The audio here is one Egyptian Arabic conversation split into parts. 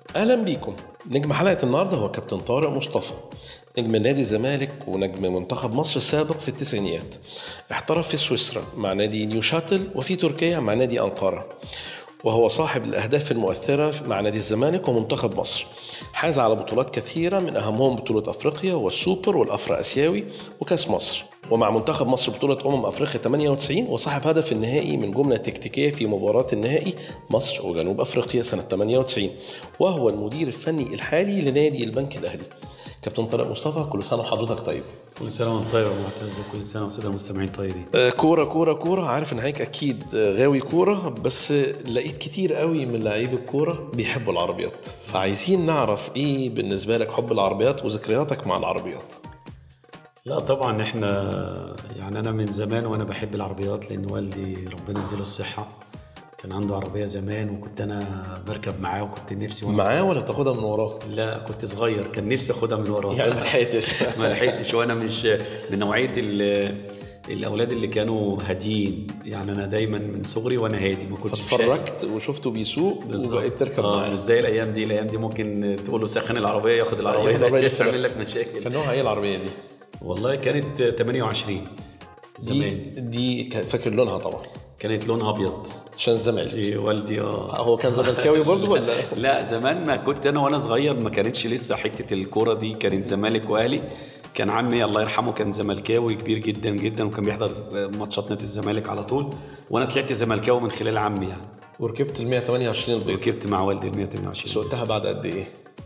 اهلا بيكم نجم حلقه النهارده هو كابتن طارق مصطفى نجم نادي الزمالك ونجم منتخب مصر السابق في التسعينيات احترف في سويسرا مع نادي نيوشاتل وفي تركيا مع نادي أنقرة وهو صاحب الأهداف المؤثرة مع نادي الزمالك ومنتخب مصر حاز على بطولات كثيرة من أهمهم بطولة أفريقيا والسوبر والأفرا أسيوي وكأس مصر ومع منتخب مصر بطولة أمم أفريقيا 98 وصاحب هدف النهائي من جملة تكتيكية في مباراة النهائي مصر وجنوب أفريقيا سنة 98 وهو المدير الفني الحالي لنادي البنك الأهلي كابتن طارق مصطفى كل سنة وحضرتك طيب كل سنه وانت طيب يا معتز وكل سنه والساده المستمعين طيبين آه، كورة كورة كورة عارف ان هيك اكيد آه، غاوي كورة بس آه، لقيت كتير قوي من لعيب الكورة بيحبوا العربيات فعايزين نعرف ايه بالنسبة لك حب العربيات وذكرياتك مع العربيات لا طبعا احنا يعني انا من زمان وانا بحب العربيات لان والدي ربنا يديله الصحه كان عنده عربيه زمان وكنت انا بركب معاه وكنت نفسي وانا معاه ولا بتاخدها من وراه؟ صغير- لا كنت صغير كان نفسي اخدها من وراه يعني ما لحقتش ما لحقتش وانا مش من نوعيه ال- الاولاد اللي كانوا هاديين يعني انا دايما من صغري وانا هادي ما كنتش شايف. اتفرجت وشفته بيسوق بالظبط. وبقيت تركب اه معاه مش زي الايام دي الايام دي ممكن تقول له سخن العربيه ياخد العربيه ياخد العربية يلف يعمل لف. لك مشاكل كان نوعها ايه العربية دي؟ والله كانت 28 زمان دي دي كان فاكر لونها طبعا كانت لونها ابيض عشان الزمالك دي والدي اه هو كان زملكاوي برضه ولا؟ لا زمان ما كنت انا وانا صغير ما كانتش لسه حته الكوره دي كانت زمالك واهلي كان عمي الله يرحمه كان زملكاوي كبير جدا جدا وكان بيحضر ماتشات نادي الزمالك على طول وانا طلعت زملكاوي من خلال عمي يعني وركبت ال 128 البيض ركبت مع والدي ال 128 سوقتها بعد قد ايه؟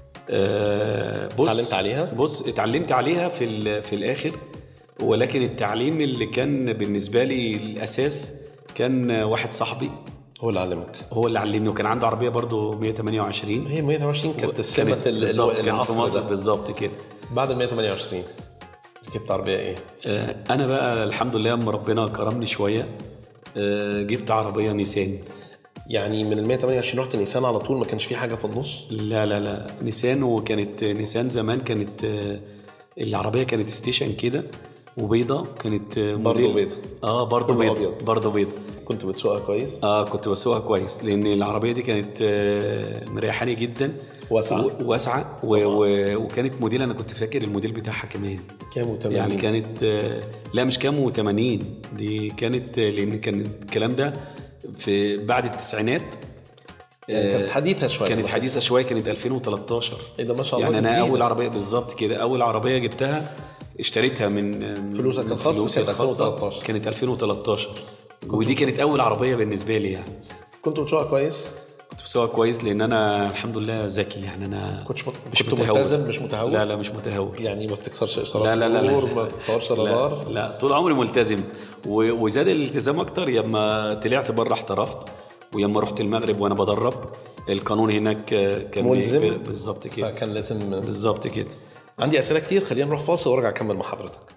آه، بص اتعلمت عليها؟ بص اتعلمت عليها في ال- في الاخر ولكن التعليم اللي كان بالنسبه لي الاساس كان واحد صاحبي هو اللي علمك هو اللي علمني وكان عنده عربيه برضو 128 هي 128 كانت السمة كانت ال- بالظبط ال- كانت في العصر مصر ده بالظبط كده بعد ال 128 ركبت عربية ايه؟ آه، انا بقى الحمد لله اما ربنا كرمني شويه آه، جبت عربيه نيسان يعني من ال 128 رحت نيسان على طول ما كانش في حاجة في النص لا لا لا نيسان وكانت نيسان زمان كانت آه، العربيه كانت ستيشن كده وبيضه كانت آه، برضه موديل- بيضة. اه برضه كله بيضه أبيض. برضه بيضه كنت بتسوقها كويس اه كنت بسوقها كويس لان العربيه دي كانت آه، مريحاني جدا واسعة. و- واسعه و... و... وكانت موديل انا كنت فاكر الموديل بتاعها كمان كام و80 يعني كانت آه، لا مش كام و80 دي كانت آه، لان كان الكلام ده في بعد التسعينات يعني كانت آه، حديثة شوية كانت حديثه شويه كانت 2013 ايه ده ما شاء الله يعني انا جديدة. اول عربيه بالظبط كده اول عربيه جبتها اشتريتها من من فلوسك الخاصة فلوسي كانت الخاصة 2013. كانت 2013 ودي كانت اول عربيه بالنسبه لي يعني كنت بتسوقها كويس كنت بسوقها كويس لان انا الحمد لله ذكي يعني انا كنتش مت... مش كنت متهور. ملتزم مش متهور لا لا مش متهور يعني ما بتكسرش اشارات لا لا لا, لا, مرور، ما تتصورش رادار لا, لا طول عمري ملتزم و- وزاد الالتزام اكتر لما طلعت بره احترفت ولما رحت المغرب وانا بدرب القانون هناك كان ملزم بي- بالظبط كده فكان لازم بالظبط كده عندي اسئله كتير خلينا نروح فاصل وارجع اكمل مع حضرتك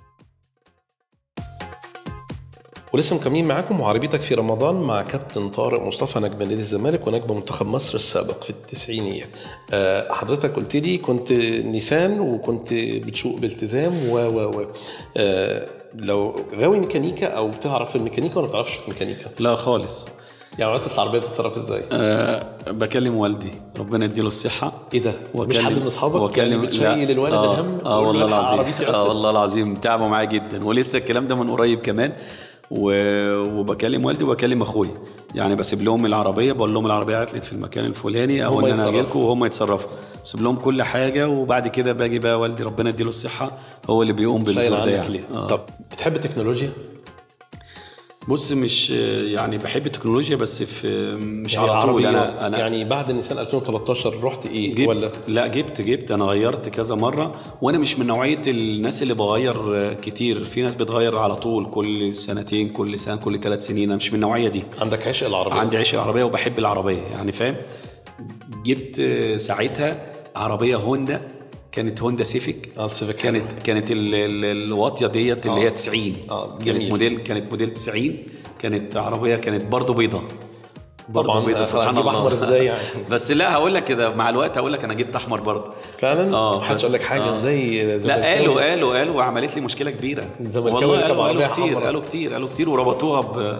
ولسه مكملين معاكم وعربيتك في رمضان مع كابتن طارق مصطفى نجم نادي الزمالك ونجم منتخب مصر السابق في التسعينيات آه، حضرتك قلت لي كنت نيسان وكنت بتسوق بالتزام و و و آه، لو غاوي ميكانيكا او بتعرف في الميكانيكا ولا ما بتعرفش في الميكانيكا لا خالص يعني وقت العربيه بتتصرف ازاي أه بكلم والدي ربنا يديله الصحة ايه ده مش حد من اصحابك وأكلم- يعني بتشيل لا. الوالد آه الهم اه تقول له والله الحق العظيم عربيتي اه عطلت. والله العظيم تعبوا معايا جدا ولسه الكلام ده من قريب كمان و... وبكلم والدي وبكلم اخويا يعني بسيب لهم العربيه بقول لهم العربيه عطلت في المكان الفلاني او هم ان انا يتصرفوا. اجي لكم وهم يتصرفوا بسيب لهم كل حاجه وبعد كده باجي بقى والدي ربنا يديله الصحه هو اللي بيقوم شايل بالدور ده عنك يعني. ليه آه. طب بتحب التكنولوجيا بص مش يعني بحب التكنولوجيا بس في مش يعني على طول عربيات انا انا يعني بعد نيسان 2013 رحت ايه جبت ولا لا جبت جبت انا غيرت كذا مره وانا مش من نوعيه الناس اللي بغير آه، كتير في ناس بتغير على طول كل سنتين كل سنه كل ثلاث سنين انا مش من النوعيه دي عندك عشق العربية عندي عشق العربيه وبحب العربيه يعني فاهم جبت آه، ساعتها عربيه هوندا كانت هوندا سيفيك اه السيفيك كانت كانت ال- ال- الواطيه ديت اللي آه. هي 90 آه، كانت جميل. موديل كانت موديل 90 كانت عربيه كانت برضو بيضه برضو طبعا بيضه سبحان هتجيب الله احمر ازاي يعني بس لا هقول لك كده مع الوقت هقول لك انا جبت احمر برضه فعلا اه محدش بس- يقول لك حاجه آه. ازاي لا زملكاوي؟ قالوا قالوا قالوا وعملت لي مشكله كبيره زملكاوي والله ركب قالوا, عربية قالوا كتير حمراء. قالوا كتير قالوا كتير وربطوها ب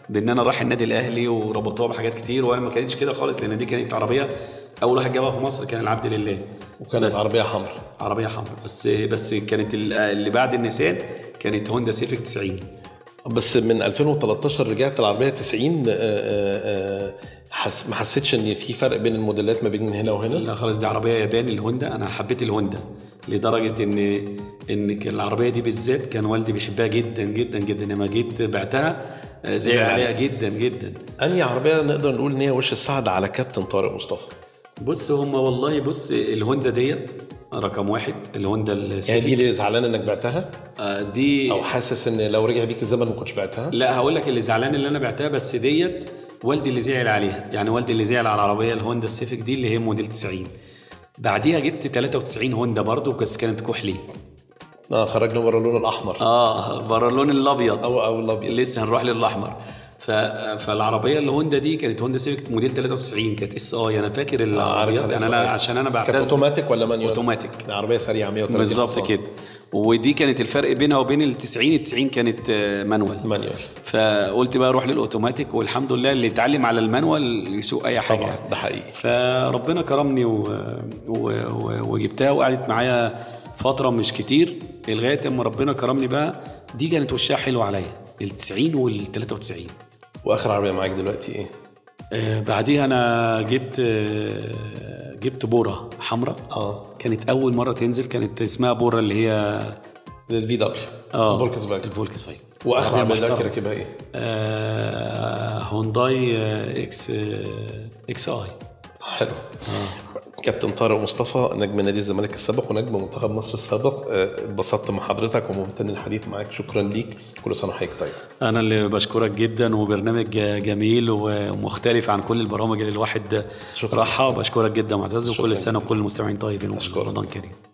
بان انا رايح النادي الاهلي وربطوها بحاجات كتير وانا ما كانتش كده خالص لان دي كانت عربيه اول واحد جابها في مصر كان العبد لله وكانت بس- عربيه حمراء عربيه حمراء بس بس كانت ال- اللي بعد النيسان كانت هوندا سيفيك 90 بس من 2013 رجعت العربيه 90 آه، آه، آه، حس ما حسيتش ان في فرق بين الموديلات ما بين هنا وهنا لا خلاص دي عربيه ياباني الهوندا انا حبيت الهوندا لدرجه ان ان كان العربيه دي بالذات كان والدي بيحبها جدا جدا جدا لما جيت بعتها آه، زعل زعل. عليها جدا جدا انهي عربيه نقدر نقول ان هي وش السعد على كابتن طارق مصطفى بص هم والله بص الهوندا ديت رقم واحد الهوندا يعني دي السيفيك اللي زعلان انك بعتها آه، دي او حاسس ان لو رجع بيك الزمن ما كنتش بعتها لا هقول لك اللي زعلان اللي انا بعتها بس ديت والدي اللي زعل عليها يعني والدي اللي زعل على العربيه الهوندا السيفيك دي اللي هي موديل 90 بعديها جبت 93 هوندا برضو بس كانت كحلي اه خرجنا بره اللون الاحمر اه بره اللون الابيض او او الابيض لسه هنروح للاحمر ف... فالعربيه الهوندا دي كانت هوندا سيفيك موديل 93 كانت اس اي انا فاكر العربيات عارفها يعني لسه انا فاكر. عشان انا كانت بعتز اوتوماتيك ولا مانيوال؟ اوتوماتيك عربيه سريعه 130 بالظبط حصان. كده ودي كانت الفرق بينها وبين ال 90 ال 90 كانت آه، مانوال مانيوال فقلت بقى اروح للاوتوماتيك والحمد لله اللي اتعلم على المانوال يسوق اي حاجه طبعا ده حقيقي فربنا كرمني و... و... و... وجبتها وقعدت معايا فتره مش كتير لغايه اما ربنا كرمني بقى دي كانت وشها حلو عليا ال 90 وال 93 واخر عربيه معاك دلوقتي ايه؟ آه بعديها انا جبت آه جبت بوره حمراء اه كانت اول مره تنزل كانت اسمها بوره اللي هي الفي دبليو اه فولكس فاجن الفولكس فاجن واخر عربيه دلوقتي محترمة. راكبها ايه؟ آه هونداي آه اكس آه اكس اي حلو كابتن طارق مصطفى نجم نادي الزمالك السابق ونجم منتخب مصر السابق آه، اتبسطت مع حضرتك وممتن الحديث معاك شكرا ليك كل سنه وحضرتك طيب انا اللي بشكرك جدا وبرنامج جميل ومختلف عن كل البرامج اللي الواحد شكراً. راحها بشكرك جدا معتز شكراً وكل سنه جزيلاً. وكل المستمعين طيبين أشكرك. ورمضان كريم